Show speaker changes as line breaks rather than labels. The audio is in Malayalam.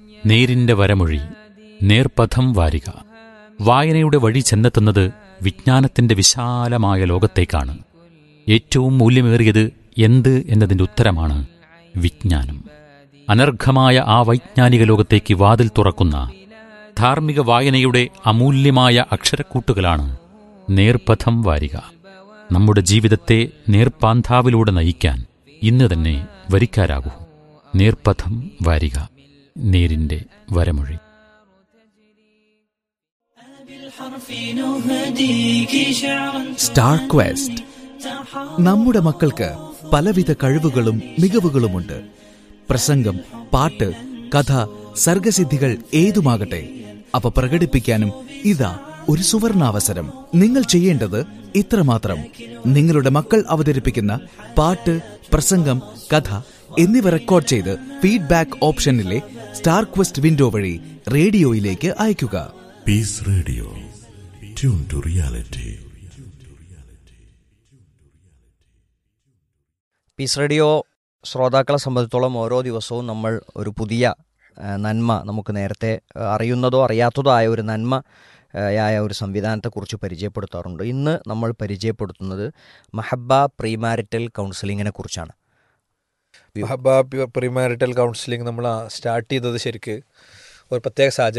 നേരിന്റെ വരമൊഴി നേർപഥം വാരിക വായനയുടെ വഴി ചെന്നെത്തുന്നത് വിജ്ഞാനത്തിന്റെ വിശാലമായ ലോകത്തേക്കാണ് ഏറ്റവും മൂല്യമേറിയത് എന്ത് എന്നതിന്റെ ഉത്തരമാണ് വിജ്ഞാനം അനർഘമായ ആ വൈജ്ഞാനിക ലോകത്തേക്ക് വാതിൽ തുറക്കുന്ന ധാർമ്മിക വായനയുടെ അമൂല്യമായ അക്ഷരക്കൂട്ടുകളാണ് നേർപഥം വാരിക നമ്മുടെ ജീവിതത്തെ നേർപ്പാന്താവിലൂടെ നയിക്കാൻ ഇന്ന് തന്നെ വരിക്കാരാകൂ നേർപഥം വാരിക നേരിന്റെ വരമൊഴി
സ്റ്റാർ ക്വസ്റ്റ് നമ്മുടെ മക്കൾക്ക് പലവിധ കഴിവുകളും മികവുകളുമുണ്ട് പ്രസംഗം പാട്ട് കഥ സർഗസിദ്ധികൾ ഏതുമാകട്ടെ അവ പ്രകടിപ്പിക്കാനും ഇതാ ഒരു സുവർണാവസരം നിങ്ങൾ ചെയ്യേണ്ടത് ഇത്രമാത്രം നിങ്ങളുടെ മക്കൾ അവതരിപ്പിക്കുന്ന പാട്ട് പ്രസംഗം കഥ എന്നിവ റെക്കോർഡ് ചെയ്ത് ഫീഡ്ബാക്ക് ഓപ്ഷനിലെ സ്റ്റാർ ക്വസ്റ്റ് വിൻഡോ വഴി റേഡിയോയിലേക്ക് അയയ്ക്കുക
Peace Radio. Tune to reality.
Peace Radio ശ്രോതാക്കളെ സംബന്ധിച്ചോളം ഓരോ ദിവസവും നമ്മൾ ഒരു പുതിയ ആ, നന്മ നമുക്ക് നേരത്തെ ആ, അറിയുന്നതോ അറിയാത്തതോ ആയ ഒരു നന്മ ആ, ആയ ഒരു സംവിധാനത്തെക്കുറിച്ച് പരിചയപ്പെടുത്താറുണ്ട് ഇന്ന് നമ്മൾ പരിചയപ്പെടുത്തുന്നത് മഹബ പ്രീമാരിറ്റൽ കൗൺസിലിങ്ങിനെ കുറിച്ചാണ്
മഹബ പ്രിമാരിറ്റൽ കൗൺസിലിംഗ് നമ്മൾ സ്റ്റാർട്ട് ചെയ്തത് ശരിക്ക് ഒരു പ്രത്യേക സാഹചര്യം